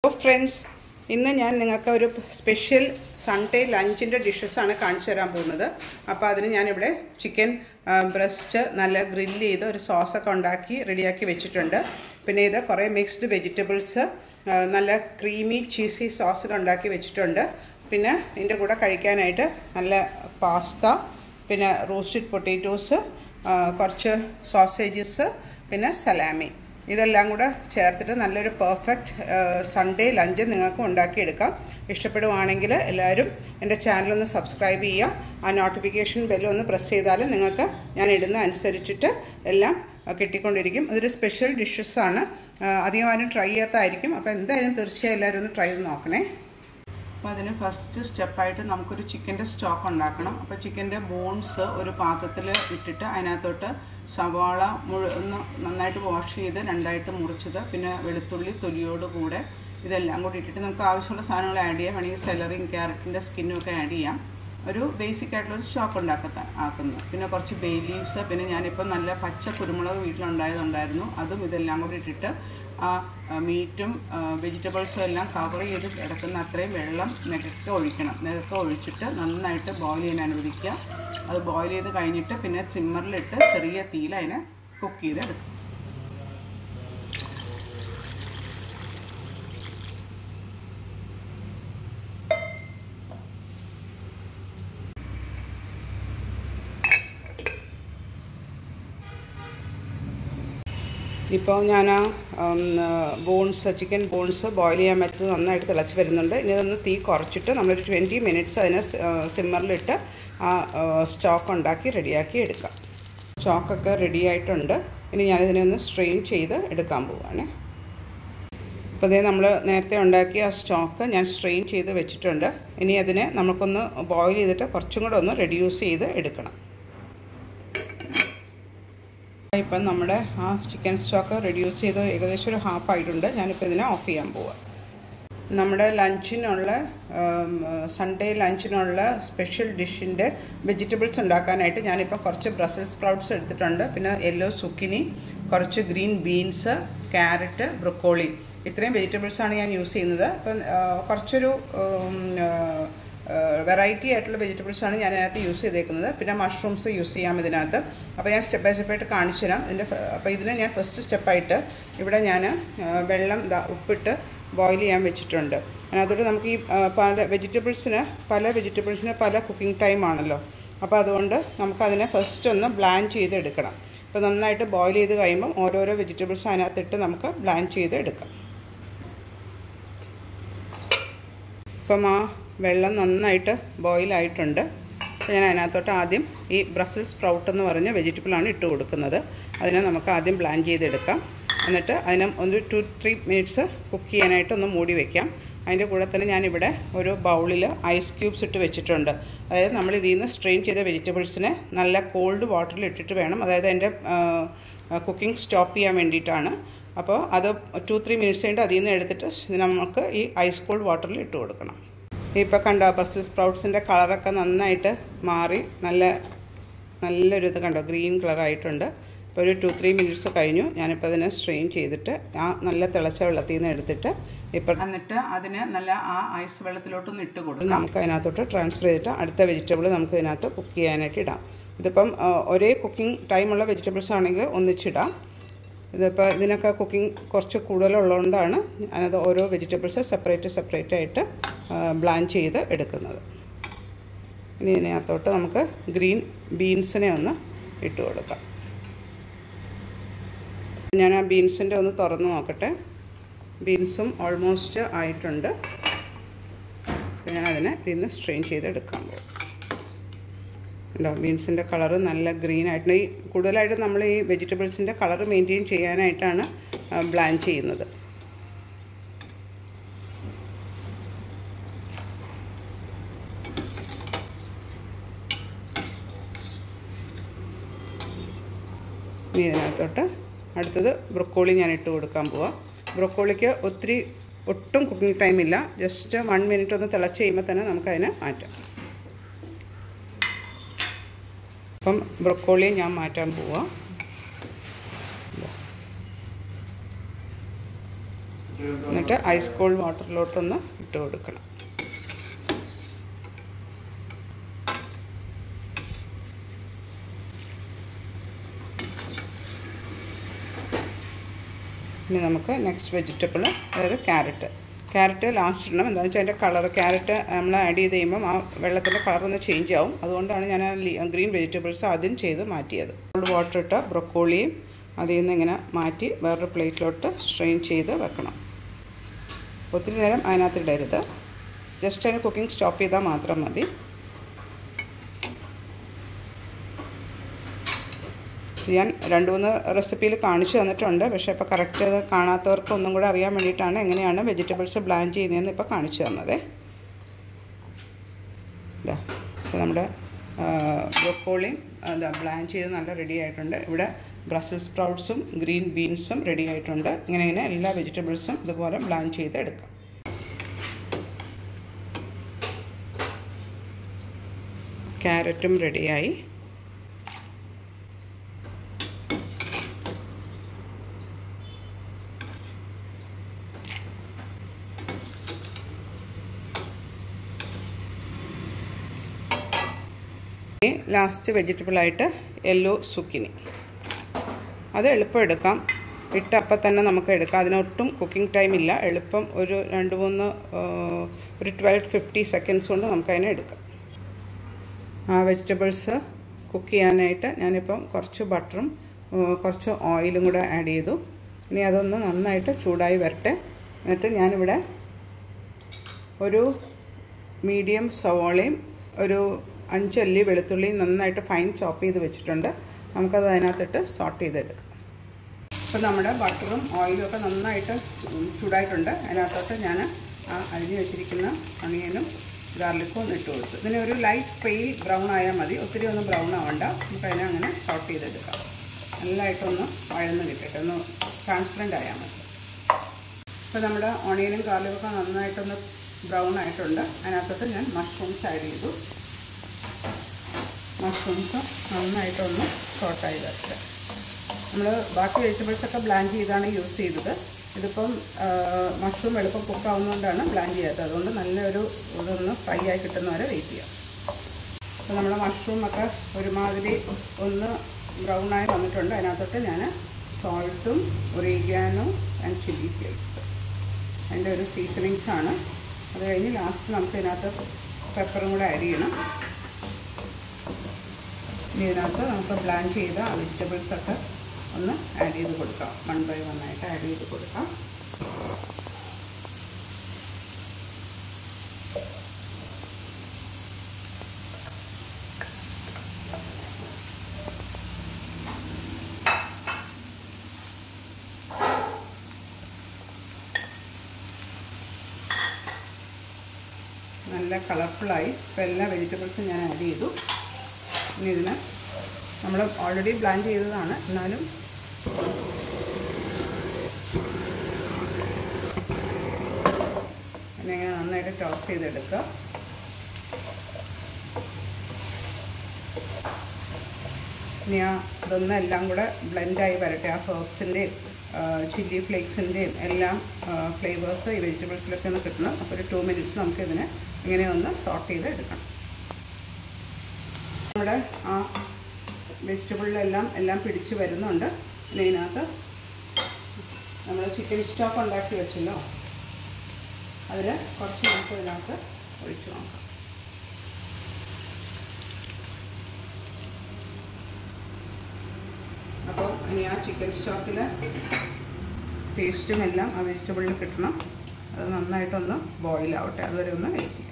friends ഇന്ന് ഞാൻ നിങ്ങൾക്ക് ഒരു സ്പെഷ്യൽ സൺഡേ ലഞ്ചിൻ്റെ ഡിഷസാണ് കാണിച്ചു തരാൻ പോകുന്നത് അപ്പോൾ അതിന് ഞാനിവിടെ ചിക്കൻ ബ്രസ്റ്റ് നല്ല ഗ്രില്ല് ചെയ്ത് ഒരു സോസൊക്കെ ഉണ്ടാക്കി റെഡിയാക്കി വെച്ചിട്ടുണ്ട് പിന്നെ ഇത് കുറേ മിക്സ്ഡ് വെജിറ്റബിൾസ് നല്ല ക്രീമി ചീസി സോസിൽ ഉണ്ടാക്കി വെച്ചിട്ടുണ്ട് പിന്നെ ഇതിൻ്റെ കൂടെ കഴിക്കാനായിട്ട് നല്ല പാസ്ത പിന്നെ റോസ്റ്റഡ് പൊട്ടേറ്റോസ് കുറച്ച് സോസേജസ് പിന്നെ സലാമി ഇതെല്ലാം കൂടെ ചേർത്തിട്ട് നല്ലൊരു പെർഫെക്റ്റ് സൺഡേ ലഞ്ച് നിങ്ങൾക്ക് ഉണ്ടാക്കിയെടുക്കാം ഇഷ്ടപ്പെടുവാണെങ്കിൽ എല്ലാവരും എൻ്റെ ചാനലൊന്ന് സബ്സ്ക്രൈബ് ചെയ്യുക ആ നോട്ടിഫിക്കേഷൻ ബെല്ലൊന്ന് പ്രസ് ചെയ്താൽ നിങ്ങൾക്ക് ഞാൻ ഇടുന്ന അനുസരിച്ചിട്ട് എല്ലാം കിട്ടിക്കൊണ്ടിരിക്കും ഇതൊരു സ്പെഷ്യൽ ഡിഷസാണ് അധികം ആരും ട്രൈ ചെയ്യാത്തതായിരിക്കും അപ്പോൾ എന്തായാലും തീർച്ചയായും എല്ലാവരും ഒന്ന് ട്രൈ ചെയ്ത് നോക്കണേ അപ്പോൾ അതിന് ഫസ്റ്റ് സ്റ്റെപ്പായിട്ട് നമുക്കൊരു ചിക്കൻ്റെ സ്റ്റോക്ക് ഉണ്ടാക്കണം അപ്പോൾ ചിക്കൻ്റെ ബോൺസ് ഒരു പാത്രത്തിൽ ഇട്ടിട്ട് അതിനകത്തോട്ട് സവാള മുഴു ഒന്ന് നന്നായിട്ട് വാഷ് ചെയ്ത് രണ്ടായിട്ട് മുറിച്ചത് പിന്നെ വെളുത്തുള്ളി തൊലിയോട് കൂടെ ഇതെല്ലാം കൂടി ഇട്ടിട്ട് നമുക്ക് ആവശ്യമുള്ള സാധനങ്ങൾ ആഡ് ചെയ്യാം വേണമെങ്കിൽ സെലറിയും ക്യാരറ്റിൻ്റെ സ്കിന്നും ഒക്കെ ആഡ് ചെയ്യാം ഒരു ബേസിക് ആയിട്ടുള്ളൊരു സ്റ്റോക്ക് ഉണ്ടാക്കത്ത ആക്കുന്നു പിന്നെ കുറച്ച് ബേ ലീവ്സ് പിന്നെ ഞാനിപ്പോൾ നല്ല പച്ച കുരുമുളക് വീട്ടിലുണ്ടായതുണ്ടായിരുന്നു അതും ഇതെല്ലാം കൂടി ഇട്ടിട്ട് ആ മീറ്റും വെജിറ്റബിൾസും എല്ലാം കവർ ചെയ്ത് കിടക്കുന്ന അത്രയും വെള്ളം നികക്കെ ഒഴിക്കണം നികക്കെ ഒഴിച്ചിട്ട് നന്നായിട്ട് ബോയിൽ ചെയ്യാൻ അനുവദിക്കുക അത് ബോയിൽ ചെയ്ത് കഴിഞ്ഞിട്ട് പിന്നെ സിമ്മറിലിട്ട് ചെറിയ തീയിൽ അതിനെ കുക്ക് ചെയ്തെടുക്കും ഇപ്പോൾ ഞാൻ ബോൺസ് ചിക്കൻ ബോൺസ് ബോയിൽ ചെയ്യാൻ വെച്ചത് നന്നായിട്ട് തിളച്ച് വരുന്നുണ്ട് ഇനി ഇതൊന്ന് തീ കുറച്ചിട്ട് നമ്മളൊരു ട്വൻറ്റി മിനിറ്റ്സ് അതിനെ സിമ്മറിലിട്ട് ആ സ്റ്റോക്ക് ഉണ്ടാക്കി റെഡിയാക്കി എടുക്കാം സ്റ്റോക്കൊക്കെ റെഡി ആയിട്ടുണ്ട് ഇനി ഞാനിതിനെ ഒന്ന് സ്ട്രെയിൻ ചെയ്ത് എടുക്കാൻ പോവുകയാണ് അപ്പോൾ ഇതേ നമ്മൾ നേരത്തെ ഉണ്ടാക്കിയ ആ സ്റ്റോക്ക് ഞാൻ സ്ട്രെയിൻ ചെയ്ത് വെച്ചിട്ടുണ്ട് ഇനി അതിനെ നമുക്കൊന്ന് ബോയിൽ ചെയ്തിട്ട് കുറച്ചും കൂടെ ഒന്ന് റെഡ്യൂസ് ചെയ്ത് എടുക്കണം ഇപ്പം നമ്മുടെ ആ ചിക്കൻ സ്റ്റോക്ക് റെഡ്യൂസ് ചെയ്ത് ഏകദേശം ഒരു ഹാഫ് ആയിട്ടുണ്ട് ഞാനിപ്പോൾ ഇതിനെ ഓഫ് ചെയ്യാൻ പോവാം നമ്മുടെ ലഞ്ചിനുള്ള സൺഡേ ലഞ്ചിനുള്ള സ്പെഷ്യൽ ഡിഷിൻ്റെ വെജിറ്റബിൾസ് ഉണ്ടാക്കാനായിട്ട് ഞാനിപ്പോൾ കുറച്ച് ബ്രസൽ സ്പ്രൗട്ട്സ് എടുത്തിട്ടുണ്ട് പിന്നെ യെല്ലോ സുക്കിനി കുറച്ച് ഗ്രീൻ ബീൻസ് ക്യാരറ്റ് ബ്രൊക്കോളി ഇത്രയും വെജിറ്റബിൾസാണ് ഞാൻ യൂസ് ചെയ്യുന്നത് അപ്പം കുറച്ചൊരു വെറൈറ്റി ആയിട്ടുള്ള വെജിറ്റബിൾസാണ് ഞാൻ അതിനകത്ത് യൂസ് ചെയ്തേക്കുന്നത് പിന്നെ മഷ്റൂംസ് യൂസ് ചെയ്യാം ഇതിനകത്ത് അപ്പോൾ ഞാൻ സ്റ്റെപ്പ് ബൈ സ്റ്റെപ്പായിട്ട് കാണിച്ചു തരാം ഇതിൻ്റെ അപ്പോൾ ഇതിന് ഞാൻ ഫസ്റ്റ് സ്റ്റെപ്പായിട്ട് ഇവിടെ ഞാൻ വെള്ളം ഉപ്പിട്ട് ബോയിൽ ചെയ്യാൻ വെച്ചിട്ടുണ്ട് അതിനകത്തോട്ട് നമുക്ക് ഈ പല വെജിറ്റബിൾസിന് പല വെജിറ്റബിൾസിന് പല കുക്കിംഗ് ടൈം ആണല്ലോ അപ്പോൾ അതുകൊണ്ട് നമുക്കതിനെ ഫസ്റ്റ് ഒന്ന് ബ്ലാൻ ചെയ്തെടുക്കണം അപ്പോൾ നന്നായിട്ട് ബോയിൽ ചെയ്ത് കഴിയുമ്പം ഓരോരോ വെജിറ്റബിൾസ് അതിനകത്തിട്ട് നമുക്ക് ബ്ലാൻ ചെയ്ത് എടുക്കാം ഇപ്പം ആ വെള്ളം നന്നായിട്ട് ബോയിലായിട്ടുണ്ട് അപ്പോൾ ഞാൻ അതിനകത്തോട്ട് ആദ്യം ഈ ബ്രസൽ സ്പ്രൗട്ട് എന്ന് പറഞ്ഞ വെജിറ്റബിളാണ് ഇട്ട് കൊടുക്കുന്നത് അതിനെ നമുക്ക് ആദ്യം ബ്ലാൻ ചെയ്തെടുക്കാം എന്നിട്ട് അതിന് ഒരു ടു ത്രീ മിനിറ്റ്സ് കുക്ക് ചെയ്യാനായിട്ട് ഒന്ന് മൂടി വയ്ക്കാം അതിൻ്റെ കൂടെ തന്നെ ഞാനിവിടെ ഒരു ബൗളിൽ ഐസ് ക്യൂബ്സ് ഇട്ട് വെച്ചിട്ടുണ്ട് അതായത് നമ്മൾ ഇതിൽ നിന്ന് സ്ട്രെയിൻ ചെയ്ത വെജിറ്റബിൾസിനെ നല്ല കോൾഡ് വാട്ടറിൽ ഇട്ടിട്ട് വേണം അതായത് അതിൻ്റെ കുക്കിംഗ് സ്റ്റോപ്പ് ചെയ്യാൻ വേണ്ടിയിട്ടാണ് അപ്പോൾ അത് ടു ത്രീ മിനിറ്റ്സ് കഴിഞ്ഞിട്ട് അതിൽ നിന്ന് എടുത്തിട്ട് നമുക്ക് ഈ ഐസ് കോൾഡ് വാട്ടറിൽ ഇട്ട് കൊടുക്കണം ഇപ്പോൾ കണ്ടോ ബ്രസൽ സ്പ്രൗട്ട്സിൻ്റെ കളറൊക്കെ നന്നായിട്ട് മാറി നല്ല നല്ലൊരു ഇത് കണ്ടോ ഗ്രീൻ കളറായിട്ടുണ്ട് ഇപ്പോൾ ഒരു ടു ത്രീ മിനിറ്റ്സ് കഴിഞ്ഞു ഞാനിപ്പോൾ അതിനെ സ്ട്രെയിൻ ചെയ്തിട്ട് ആ നല്ല തിളച്ച വെള്ളത്തിൽ നിന്ന് എടുത്തിട്ട് ഇപ്പം എന്നിട്ട് അതിന് നല്ല ആ ഐസ് വെള്ളത്തിലോട്ടൊന്ന് ഇട്ട് കൊടുക്കും നമുക്ക് അതിനകത്തോട്ട് ട്രാൻസ്ഫർ ചെയ്തിട്ട് അടുത്ത വെജിറ്റബിൾ നമുക്ക് ഇതിനകത്ത് കുക്ക് ചെയ്യാനായിട്ട് ഇടാം ഇതിപ്പം ഒരേ കുക്കിംഗ് ടൈമുള്ള വെജിറ്റബിൾസ് ആണെങ്കിൽ ഒന്നിച്ചിടാം ഇതിപ്പോൾ ഇതിനൊക്കെ കുക്കിംഗ് കുറച്ച് കൂടുതലുള്ളതുകൊണ്ടാണ് ഞാനത് ഓരോ വെജിറ്റബിൾസ് സെപ്പറേറ്റ് സെപ്പറേറ്റ് ആയിട്ട് ബ്ലാൻ ചെയ്ത് എടുക്കുന്നത് ഇനി ഇതിനകത്തോട്ട് നമുക്ക് ഗ്രീൻ ബീൻസിനെ ഒന്ന് ഇട്ട് കൊടുക്കാം ഞാൻ ആ ബീൻസിൻ്റെ ഒന്ന് തുറന്ന് നോക്കട്ടെ ബീൻസും ഓൾമോസ്റ്റ് ആയിട്ടുണ്ട് ഞാൻ അതിനെ ഇതിന്ന് സ്ട്രെയിൻ ചെയ്ത് എടുക്കാൻ പോകും ഉണ്ടോ ബീൻസിൻ്റെ കളറ് നല്ല ഗ്രീൻ ആയിട്ടുണ്ട് ഈ കൂടുതലായിട്ട് നമ്മൾ ഈ വെജിറ്റബിൾസിൻ്റെ കളറ് മെയിൻറ്റെയിൻ ചെയ്യാനായിട്ടാണ് ബ്ലാൻ ചെയ്യുന്നത് ഇനി ഇതിനകത്തോട്ട് അടുത്തത് ബ്രൊക്കോളി ഞാൻ ഇട്ട് കൊടുക്കാൻ പോവാം ബ്രൊക്കോളിക്ക് ഒത്തിരി ഒട്ടും കുക്കിംഗ് ടൈമില്ല ജസ്റ്റ് വൺ മിനിറ്റ് ഒന്ന് തിളച്ച് കഴിയുമ്പോൾ തന്നെ നമുക്കതിനെ മാറ്റാം അപ്പം ബ്രൊക്കോളി ഞാൻ മാറ്റാൻ പോവാം എന്നിട്ട് ഐസ് കോൾഡ് വാട്ടറിലോട്ടൊന്ന് ഇട്ട് കൊടുക്കണം ഇനി നമുക്ക് നെക്സ്റ്റ് വെജിറ്റബിൾ അതായത് ക്യാരറ്റ് ക്യാരറ്റ് ലാസ്റ്റ് ഇടണം എന്താണെന്ന് വെച്ചാൽ അതിൻ്റെ കളർ ക്യാരറ്റ് നമ്മൾ ആഡ് ചെയ്ത് കഴിയുമ്പം ആ വെള്ളത്തിൻ്റെ കളർ ഒന്ന് ചേഞ്ച് ആവും അതുകൊണ്ടാണ് ഞാൻ ആ ഗ്രീൻ വെജിറ്റബിൾസ് ആദ്യം ചെയ്ത് മാറ്റിയത് വാട്ടർ ഇട്ട ബ്രൊക്കോളിയും അതിൽ നിന്ന് ഇങ്ങനെ മാറ്റി വേറൊരു പ്ലേറ്റിലോട്ട് സ്ട്രെയിൻ ചെയ്ത് വെക്കണം ഒത്തിരി നേരം അതിനകത്ത് ഇടരുത് ജസ്റ്റ് അതിന് കുക്കിംഗ് സ്റ്റോപ്പ് ചെയ്താൽ മാത്രം മതി ഞാൻ രണ്ട് മൂന്ന് റെസിപ്പിയിൽ കാണിച്ചു തന്നിട്ടുണ്ട് പക്ഷേ ഇപ്പോൾ കറക്റ്റ് അത് കാണാത്തവർക്ക് ഒന്നും കൂടെ അറിയാൻ വേണ്ടിയിട്ടാണ് എങ്ങനെയാണ് വെജിറ്റബിൾസ് ബ്ലാൻഡ് ചെയ്യുന്നതെന്ന് ഇപ്പോൾ കാണിച്ചു തന്നത് ഇതാ ഇത് നമ്മുടെ ബ്രൊക്കോളിയും എന്താ ബ്ലാൻഡ് ചെയ്ത് നല്ല റെഡി ആയിട്ടുണ്ട് ഇവിടെ ബ്രസൽ സ്പ്രൗട്ട്സും ഗ്രീൻ ബീൻസും റെഡി ആയിട്ടുണ്ട് ഇങ്ങനെ ഇങ്ങനെ എല്ലാ വെജിറ്റബിൾസും ഇതുപോലെ ബ്ലാൻഡ് ചെയ്ത് എടുക്കാം ക്യാരറ്റും റെഡിയായി ലാസ്റ്റ് വെജിറ്റബിളായിട്ട് യെല്ലോ സുക്കിനി അത് എളുപ്പം എടുക്കാം ഇട്ട് അപ്പം തന്നെ നമുക്ക് എടുക്കാം അതിനൊട്ടും കുക്കിംഗ് ടൈം ഇല്ല എളുപ്പം ഒരു രണ്ട് മൂന്ന് ഒരു ട്വൽവ് ഫിഫ്റ്റി സെക്കൻഡ്സ് കൊണ്ട് നമുക്കതിനെ എടുക്കാം ആ വെജിറ്റബിൾസ് കുക്ക് ചെയ്യാനായിട്ട് ഞാനിപ്പം കുറച്ച് ബട്ടറും കുറച്ച് ഓയിലും കൂടെ ആഡ് ചെയ്തു ഇനി അതൊന്ന് നന്നായിട്ട് ചൂടായി വരട്ടെ എന്നിട്ട് ഞാനിവിടെ ഒരു മീഡിയം സവോളയും ഒരു അഞ്ചല്ലി വെളുത്തുള്ളി നന്നായിട്ട് ഫൈൻ ചോപ്പ് ചെയ്ത് വെച്ചിട്ടുണ്ട് നമുക്കത് അതിനകത്തിട്ട് സോട്ട് ചെയ്തെടുക്കാം ഇപ്പം നമ്മുടെ ബട്ടറും ഓയിലും ഒക്കെ നന്നായിട്ട് ചൂടായിട്ടുണ്ട് അതിനകത്തോട്ട് ഞാൻ ആ അരിഞ്ഞ് വെച്ചിരിക്കുന്ന അണിയനും ഗാർലിക്കും ഒന്ന് ഇട്ട് കൊടുത്തു ഇതിന് ഒരു ലൈറ്റ് പെയിൽ ബ്രൗൺ ആയാൽ മതി ഒത്തിരി ഒന്നും ബ്രൗൺ ആവണ്ട നമുക്ക് അതിനെ അങ്ങനെ സോട്ട് ചെയ്തെടുക്കാം നല്ലതായിട്ടൊന്ന് വഴന്ന് കിട്ടട്ടെ ഒന്ന് ട്രാൻസ്പെറൻ്റ് ആയാൽ മതി ഇപ്പോൾ നമ്മുടെ ഓണിയനും ഗാർലിക്കൊക്കെ നന്നായിട്ടൊന്ന് ബ്രൗൺ ആയിട്ടുണ്ട് അതിനകത്തോട്ട് ഞാൻ മഷ്റൂംസ് ആഡ് ചെയ്തു മഷ്റൂംസ് നന്നായിട്ടൊന്ന് സോട്ടായി വരട്ടെ നമ്മൾ ബാക്കി വെജിറ്റബിൾസൊക്കെ ബ്ലാൻഡ് ചെയ്താണ് യൂസ് ചെയ്തത് ഇതിപ്പം മഷ്റൂം എളുപ്പം കുക്കാവുന്നതുകൊണ്ടാണ് ബ്ലാൻഡ് ചെയ്യാത്തത് അതുകൊണ്ട് നല്ലൊരു ഇതൊന്ന് ഫ്രൈ ആയി കിട്ടുന്ന വരെ വെയിറ്റ് ചെയ്യാം അപ്പോൾ നമ്മുടെ മഷ്റൂമൊക്കെ ഒരുമാതിരി ഒന്ന് ബ്രൗൺ ആയി വന്നിട്ടുണ്ട് അതിനകത്തോട്ട് ഞാൻ സോൾട്ടും ഒറിഗാനോ ആൻഡ് ചില്ലി ഫ്ലേക്സ് അതിൻ്റെ ഒരു സീസണിങ്സ് ആണ് അത് കഴിഞ്ഞ് ലാസ്റ്റ് നമുക്ക് ഇതിനകത്ത് പെപ്പറും കൂടെ ആഡ് ചെയ്യണം ഇനി ഇതിനകത്ത് നമുക്ക് ബ്ലാൻഡ് ചെയ്ത വെജിറ്റബിൾസൊക്കെ ഒന്ന് ആഡ് ചെയ്ത് കൊടുക്കാം വൺ ബൈ വൺ ആയിട്ട് ആഡ് ചെയ്ത് കൊടുക്കാം നല്ല കളർഫുള്ളായി ഇപ്പോൾ എല്ലാ വെജിറ്റബിൾസും ഞാൻ ആഡ് ചെയ്തു ഇനി ഇതിന് നമ്മൾ ഓൾറെഡി ബ്ലാൻഡ് ചെയ്തതാണ് എന്നാലും അതിനെ നന്നായിട്ട് ടോസ് ചെയ്തെടുക്കുക ഇനി ആ ഇതൊന്നും എല്ലാം കൂടെ ബ്ലെൻഡായി വരട്ടെ ആ ഹേർബ്സിൻ്റെയും ചില്ലി ഫ്ലേക്സിൻ്റെയും എല്ലാം ഫ്ലേവേഴ്സ് ഈ വെജിറ്റബിൾസിലൊക്കെ ഒന്ന് കിട്ടണം അപ്പോൾ ഒരു ടു മിനിറ്റ്സ് നമുക്ക് ഇതിനെ ഇങ്ങനെ ഒന്ന് സോട്ട് ചെയ്ത് എടുക്കണം നമ്മുടെ ആ വെജിറ്റബിളിലെല്ലാം എല്ലാം പിടിച്ച് വരുന്നുണ്ട് പിന്നെ ഇതിനകത്ത് നമ്മൾ ചിക്കൻ സ്റ്റോക്ക് ഉണ്ടാക്കി വെച്ചല്ലോ അതിൽ കുറച്ച് നമുക്ക് ഇതിനകത്ത് ഒഴിച്ച് നോക്കാം അപ്പോൾ ഇനി ആ ചിക്കൻ സ്റ്റോക്കിൽ ടേസ്റ്റും എല്ലാം ആ വെജിറ്റബിളിൽ കിട്ടണം അത് നന്നായിട്ടൊന്ന് ബോയിൽ ആവട്ടെ അതുവരെ ഒന്ന് വെയിറ്റ് ചെയ്യാം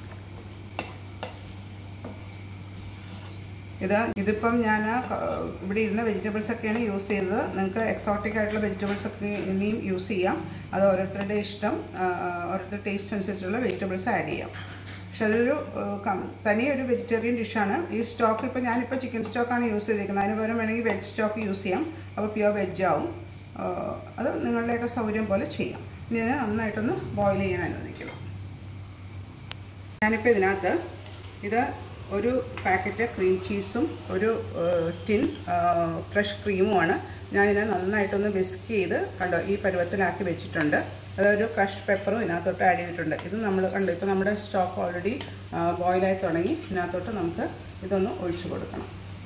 ഇത് ഇതിപ്പം ഞാൻ ഇവിടെ ഇരുന്ന വെജിറ്റബിൾസ് ഒക്കെയാണ് യൂസ് ചെയ്തത് നിങ്ങൾക്ക് എക്സോട്ടിക് ആയിട്ടുള്ള വെജിറ്റബിൾസ് ഒക്കെ ഇനിയും യൂസ് ചെയ്യാം അത് ഓരോരുത്തരുടെ ഇഷ്ടം ഓരോരുത്തരുടെ ടേസ്റ്റ് അനുസരിച്ചുള്ള വെജിറ്റബിൾസ് ആഡ് ചെയ്യാം പക്ഷെ അതൊരു തനി ഒരു വെജിറ്റേറിയൻ ഡിഷാണ് ഈ സ്റ്റോക്ക് ഇപ്പോൾ ഞാനിപ്പോൾ ചിക്കൻ സ്റ്റോക്കാണ് യൂസ് ചെയ്തിരിക്കുന്നത് അതിന് പകരം വേണമെങ്കിൽ വെജ് സ്റ്റോക്ക് യൂസ് ചെയ്യാം അപ്പോൾ പ്യുവർ വെജ് ആവും അത് നിങ്ങളുടെയൊക്കെ സൗകര്യം പോലെ ചെയ്യാം ഇനി ഇതിനെ നന്നായിട്ടൊന്ന് ബോയിൽ ചെയ്യാൻ അനുവദിക്കണം ഞാനിപ്പോൾ ഇതിനകത്ത് ഇത് ഒരു പാക്കറ്റ് ക്രീം ചീസും ഒരു ടിൻ ഫ്രഷ് ക്രീമുമാണ് ഞാനിതിനെ നന്നായിട്ടൊന്ന് വിസ്ക് ചെയ്ത് കണ്ടോ ഈ പരുവത്തിലാക്കി വെച്ചിട്ടുണ്ട് അതൊരു ക്രഷ് പെപ്പറും ഇതിനകത്തോട്ട് ആഡ് ചെയ്തിട്ടുണ്ട് ഇത് നമ്മൾ കണ്ടു ഇപ്പോൾ നമ്മുടെ സ്റ്റോക്ക് ഓൾറെഡി ബോയിലായി തുടങ്ങി ഇതിനകത്തോട്ട് നമുക്ക് ഇതൊന്ന് ഒഴിച്ചു കൊടുക്കണം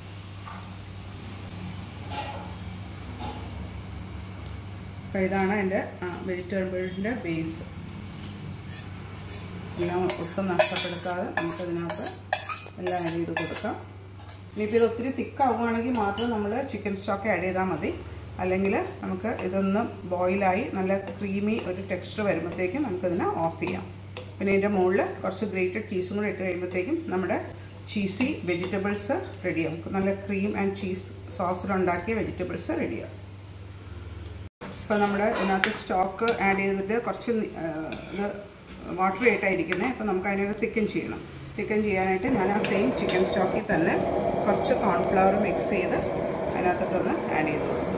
അപ്പോൾ ഇതാണ് എൻ്റെ വെജിറ്റബിളിൻ്റെ ബേസ് എല്ലാം ഒട്ടും നഷ്ടപ്പെടുത്താതെ നമുക്കതിനകത്ത് എല്ലാം ആഡ് ചെയ്ത് കൊടുക്കാം ഇനിയിപ്പോൾ ഇത് ഒത്തിരി തിക്കാവുകയാണെങ്കിൽ മാത്രം നമ്മൾ ചിക്കൻ സ്റ്റോക്ക് ആഡ് ചെയ്താൽ മതി അല്ലെങ്കിൽ നമുക്ക് ഇതൊന്ന് ബോയിലായി നല്ല ക്രീമി ഒരു ടെക്സ്ചർ വരുമ്പോഴത്തേക്കും നമുക്കിതിനെ ഓഫ് ചെയ്യാം പിന്നെ ഇതിൻ്റെ മുകളിൽ കുറച്ച് ഗ്രേറ്റഡ് ചീസും കൂടെ ഇട്ട് കഴിയുമ്പോഴത്തേക്കും നമ്മുടെ ചീസി വെജിറ്റബിൾസ് റെഡിയാവും നല്ല ക്രീം ആൻഡ് ചീസ് സോസിലുണ്ടാക്കിയ വെജിറ്റബിൾസ് റെഡിയാവും ഇപ്പോൾ നമ്മൾ ഇതിനകത്ത് സ്റ്റോക്ക് ആഡ് ചെയ്തിട്ട് കുറച്ച് ഇത് വാട്ടർ ആയിട്ടായിരിക്കുന്നത് അപ്പോൾ നമുക്ക് അതിനകത്ത് തിക്കൻ ചെയ്യണം തിക്കൻ ചെയ്യാനായിട്ട് ഞാൻ ആ സെയിം ചിക്കൻ സ്റ്റോക്കിൽ തന്നെ കുറച്ച് കോൺഫ്ലവർ മിക്സ് ചെയ്ത് അതിനകത്തോട്ടൊന്ന് ആഡ് ചെയ്ത് കൊടുക്കും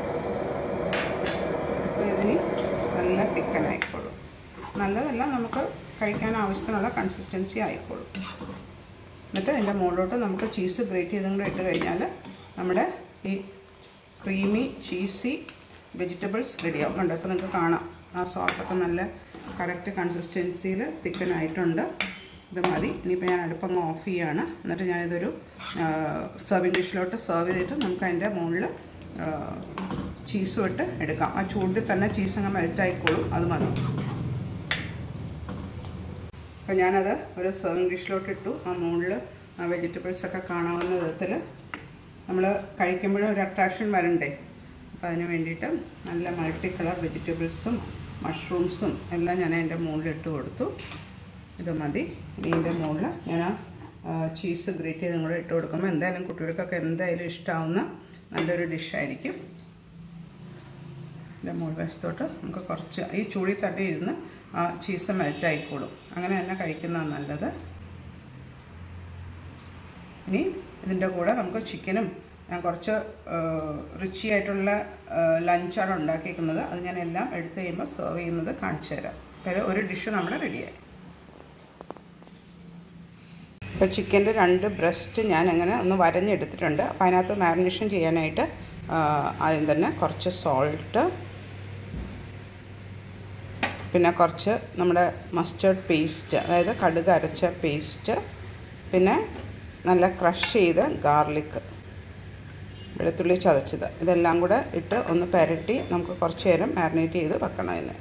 അപ്പോൾ ഇതിന് നല്ല തിക്കൻ ആയിക്കോളും നല്ലതല്ല നമുക്ക് കഴിക്കാൻ ആവശ്യത്തിനുള്ള കൺസിസ്റ്റൻസി ആയിക്കോളും എന്നിട്ട് ഇതിൻ്റെ മുകളിലോട്ട് നമുക്ക് ചീസ് ഗ്രേറ്റ് ചെയ്തും കൂടെ ഇട്ട് കഴിഞ്ഞാൽ നമ്മുടെ ഈ ക്രീമി ചീസി വെജിറ്റബിൾസ് റെഡിയാവും കണ്ടോ ഇപ്പോൾ നിങ്ങൾക്ക് കാണാം ആ സോസൊക്കെ നല്ല കറക്റ്റ് കൺസിസ്റ്റൻസിയിൽ തിക്കനായിട്ടുണ്ട് ഇത് മതി ഇനിയിപ്പോൾ ഞാൻ അടുപ്പങ്ങ് ഓഫ് ചെയ്യുകയാണ് എന്നിട്ട് ഞാനിതൊരു സെർവിങ് ഡിഷിലോട്ട് സെർവ് ചെയ്തിട്ട് നമുക്ക് അതിൻ്റെ മുകളിൽ ചീസും ഇട്ട് എടുക്കാം ആ ചൂടിൽ തന്നെ ചീസ് അങ്ങ് മെൽറ്റ് ആയിക്കോളും അത് മതി അപ്പോൾ ഞാനത് ഒരു സെർവിങ് ഡിഷിലോട്ട് ഇട്ടു ആ മുകളിൽ വെജിറ്റബിൾസ് ഒക്കെ കാണാവുന്ന വിധത്തിൽ നമ്മൾ കഴിക്കുമ്പോഴും ഒരു അട്രാക്ഷൻ വരണ്ടേ അപ്പോൾ അതിന് വേണ്ടിയിട്ട് നല്ല മൾട്ടി കളർ വെജിറ്റബിൾസും മഷ്റൂംസും എല്ലാം ഞാൻ അതിൻ്റെ മുകളിൽ ഇട്ട് കൊടുത്തു ഇത് മതി ഇനി ഇതിൻ്റെ മുകളിൽ ഞാൻ ആ ചീസ് ഗ്രേറ്റ് ചെയ്തും കൂടെ ഇട്ട് കൊടുക്കുമ്പോൾ എന്തായാലും കുട്ടികൾക്കൊക്കെ എന്തായാലും ഇഷ്ടമാവുന്ന നല്ലൊരു ഡിഷായിരിക്കും ഇതിൻ്റെ മുകൾ വശത്തോട്ട് നമുക്ക് കുറച്ച് ഈ ചൂടി തട്ടി ഇരുന്ന് ആ ചീസ് മെൽറ്റ് ആയിക്കോളും അങ്ങനെ തന്നെ കഴിക്കുന്നതാണ് നല്ലത് ഇനി ഇതിൻ്റെ കൂടെ നമുക്ക് ചിക്കനും ഞാൻ കുറച്ച് റിച്ചി ആയിട്ടുള്ള ലഞ്ചാണ് ഉണ്ടാക്കിയിരിക്കുന്നത് അത് ഞാൻ എല്ലാം എടുത്തു കഴിയുമ്പോൾ സെർവ് ചെയ്യുന്നത് കാണിച്ചു തരാം അപ്പോൾ ഒരു ഡിഷ് നമ്മുടെ റെഡിയായി ഇപ്പോൾ ചിക്കൻ്റെ രണ്ട് ബ്രസ്റ്റ് ഞാൻ അങ്ങനെ ഒന്ന് വരഞ്ഞെടുത്തിട്ടുണ്ട് അപ്പോൾ അതിനകത്ത് മാരിനേഷൻ ചെയ്യാനായിട്ട് ആദ്യം തന്നെ കുറച്ച് സോൾട്ട് പിന്നെ കുറച്ച് നമ്മുടെ മസ്റ്റേർഡ് പേസ്റ്റ് അതായത് കടുക് അരച്ച പേസ്റ്റ് പിന്നെ നല്ല ക്രഷ് ചെയ്ത ഗാർലിക് വെളുത്തുള്ളി ചതച്ചത് ഇതെല്ലാം കൂടെ ഇട്ട് ഒന്ന് പുരട്ടി നമുക്ക് കുറച്ച് നേരം മാരിനേറ്റ് ചെയ്ത് വെക്കണം ഇതിന്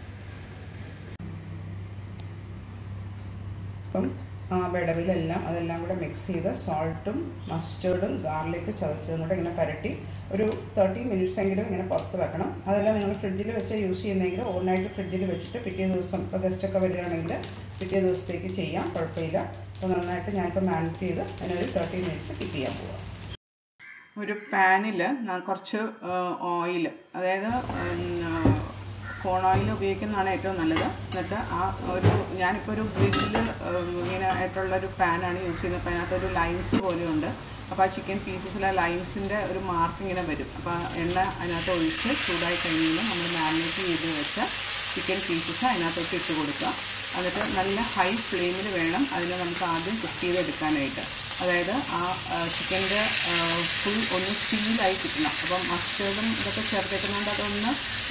അപ്പം ആ വിടവിലെല്ലാം അതെല്ലാം കൂടെ മിക്സ് ചെയ്ത് സോൾട്ടും മസ്റ്റേർഡും ഗാർലിക് ചതച്ചതും കൂടെ ഇങ്ങനെ പുരട്ടി ഒരു തേർട്ടി മിനിറ്റ്സ് എങ്കിലും ഇങ്ങനെ പുറത്ത് വെക്കണം അതെല്ലാം നിങ്ങൾ ഫ്രിഡ്ജിൽ വെച്ച് യൂസ് ചെയ്യുന്നെങ്കിൽ ഓവർനൈറ്റ് ഫ്രിഡ്ജിൽ വെച്ചിട്ട് പിറ്റേ ദിവസം ഇപ്പോൾ ഗസ്റ്റൊക്കെ വരികയാണെങ്കിൽ പിറ്റേ ദിവസത്തേക്ക് ചെയ്യാം കുഴപ്പമില്ല അപ്പോൾ നന്നായിട്ട് ഞാനിപ്പോൾ മാരിനേറ്റ് ചെയ്ത് അതിനൊരു തേർട്ടി മിനിറ്റ്സ് കീപ്പ് ചെയ്യാൻ പോവാം ഒരു പാനിൽ കുറച്ച് ഓയിൽ അതായത് കോൺ ഓയിൽ ഉപയോഗിക്കുന്നതാണ് ഏറ്റവും നല്ലത് എന്നിട്ട് ആ ഒരു ഞാനിപ്പോൾ ഒരു ഗ്രില്ല് ഇങ്ങനെ ആയിട്ടുള്ള ഒരു പാനാണ് യൂസ് ചെയ്യുന്നത് അപ്പോൾ അതിനകത്തൊരു ലൈൻസ് പോലെയുണ്ട് അപ്പോൾ ആ ചിക്കൻ പീസസിലെ ലൈൻസിൻ്റെ ഒരു മാർക്ക് ഇങ്ങനെ വരും അപ്പോൾ എണ്ണ അതിനകത്ത് ഒഴിച്ച് ചൂടായി കഴിയുമ്പോൾ നമ്മൾ മാരിനേറ്റ് ചെയ്ത് വെച്ച ചിക്കൻ പീസസ് അതിനകത്തോട്ട് ഇട്ട് കൊടുക്കുക എന്നിട്ട് നല്ല ഹൈ ഫ്ലെയിമിൽ വേണം അതിനെ നമുക്ക് ആദ്യം കുക്ക് ചെയ്തെടുക്കാനായിട്ട് അതായത് ആ ചിക്കൻ്റെ ഫുൾ ഒന്ന് സ്റ്റീലായി കിട്ടണം അപ്പം മസ്റ്റേർഡും ഇതൊക്കെ ചേർത്തേക്കുന്നതുകൊണ്ട് അതൊന്ന്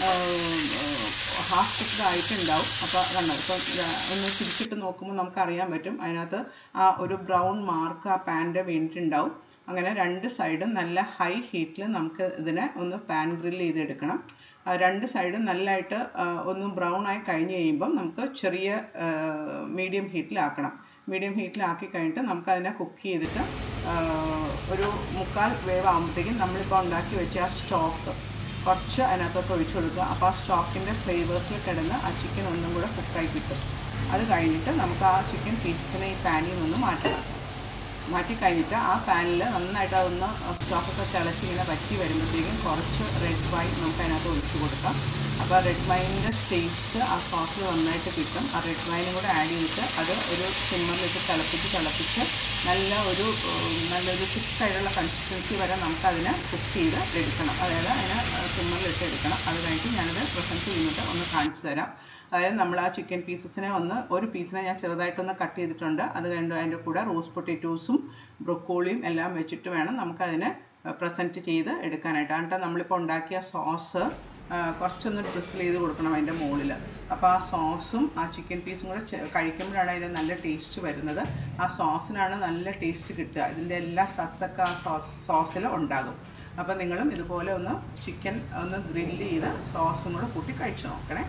ഹാഫ് കുക്ക്ഡ് ആയിട്ടുണ്ടാവും അപ്പോൾ കണ്ടോ ഇപ്പം ഒന്ന് തിരിച്ചിട്ട് നോക്കുമ്പോൾ നമുക്കറിയാൻ പറ്റും അതിനകത്ത് ആ ഒരു ബ്രൗൺ മാർക്ക് ആ പാൻ്റെ വീണിട്ടുണ്ടാവും അങ്ങനെ രണ്ട് സൈഡും നല്ല ഹൈ ഹീറ്റിൽ നമുക്ക് ഇതിനെ ഒന്ന് പാൻ ഗ്രില്ല് ചെയ്തെടുക്കണം രണ്ട് സൈഡും നല്ലതായിട്ട് ഒന്ന് ബ്രൗൺ ആയി കഴിഞ്ഞ് കഴിയുമ്പം നമുക്ക് ചെറിയ മീഡിയം ഹീറ്റിലാക്കണം മീഡിയം ഹീറ്റിലാക്കി കഴിഞ്ഞിട്ട് നമുക്കതിനെ കുക്ക് ചെയ്തിട്ട് ഒരു മുക്കാൽ വേവ് ആകുമ്പോഴത്തേക്കും നമ്മളിപ്പോൾ ഉണ്ടാക്കി വെച്ച ആ സ്റ്റോക്ക് കുറച്ച് അതിനകത്തോട്ട് ഒഴിച്ചു കൊടുക്കുക അപ്പോൾ ആ സ്റ്റോക്കിൻ്റെ ഫ്ലേവേഴ്സിൽ കിടന്ന് ആ ചിക്കൻ ഒന്നും കൂടെ കുക്കായി കിട്ടും അത് കഴിഞ്ഞിട്ട് നമുക്ക് ആ ചിക്കൻ പീസസിനെ ഈ പാനിൽ നിന്ന് മാറ്റണം മാറ്റി കഴിഞ്ഞിട്ട് ആ പാനിൽ നന്നായിട്ട് അതൊന്ന് സ്റ്റോക്കൊക്കെ തിളച്ച് ഇങ്ങനെ വറ്റി വരുമ്പോഴത്തേക്കും കുറച്ച് റെഡ് വൈൻ നമുക്ക് അതിനകത്ത് ഒഴിച്ചു കൊടുക്കാം അപ്പോൾ റെഡ് വൈനിൻ്റെ ടേസ്റ്റ് ആ സോസിൽ നന്നായിട്ട് കിട്ടും ആ റെഡ് വൈനും കൂടെ ആഡ് ചെയ്തിട്ട് അത് ഒരു സിമ്മറിലിട്ട് തിളപ്പിച്ച് തിളപ്പിച്ച് നല്ല ഒരു നല്ലൊരു തിക്കായിട്ടുള്ള കൺസിസ്റ്റൻസി വരെ നമുക്കതിനെ കുക്ക് ചെയ്ത് എടുക്കണം അതായത് അതിനെ സിമ്മറിലിട്ട് എടുക്കണം അത് കഴിഞ്ഞിട്ട് ഞാനത് പ്രസൻറ്റ് ചെയ്യുന്നത് ഒന്ന് കാണിച്ചു തരാം അതായത് നമ്മൾ ആ ചിക്കൻ പീസസിനെ ഒന്ന് ഒരു പീസിനെ ഞാൻ ചെറുതായിട്ടൊന്ന് കട്ട് ചെയ്തിട്ടുണ്ട് അത് കഴിഞ്ഞ് അതിൻ്റെ കൂടെ റോസ് പൊട്ടറ്റോസും ബ്രൊക്കോളിയും എല്ലാം വെച്ചിട്ട് വേണം നമുക്കതിനെ പ്രസൻറ്റ് ചെയ്ത് എടുക്കാനായിട്ട് എന്നിട്ട് നമ്മളിപ്പോൾ ഉണ്ടാക്കിയ സോസ് കുറച്ചൊന്ന് ഡ്രിസിൽ ചെയ്ത് കൊടുക്കണം അതിൻ്റെ മുകളിൽ അപ്പോൾ ആ സോസും ആ ചിക്കൻ പീസും കൂടെ ചെ- കഴിക്കുമ്പോഴാണ് അതിന് നല്ല ടേസ്റ്റ് വരുന്നത് ആ സോസിനാണ് നല്ല ടേസ്റ്റ് കിട്ടുക ഇതിൻ്റെ എല്ലാ സത്തൊക്കെ ആ സോസ് സോസിൽ ഉണ്ടാകും അപ്പോൾ നിങ്ങളും ഇതുപോലെ ഒന്ന് ചിക്കൻ ഒന്ന് ഗ്രില്ല് ചെയ്ത് സോസും കൂടെ കൂട്ടി കഴിച്ചു നോക്കണേ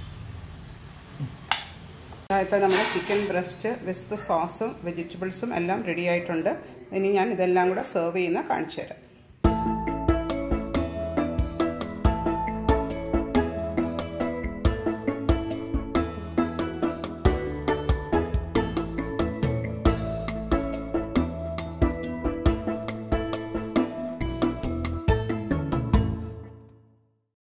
ഇപ്പോൾ നമ്മുടെ ചിക്കൻ ബ്രസ്റ്റ് വിത്ത് സോസും വെജിറ്റബിൾസും എല്ലാം റെഡി ആയിട്ടുണ്ട് ഇനി ഞാൻ ഇതെല്ലാം കൂടെ സെർവ് ചെയ്യുന്ന കാണിച്ചു തരാം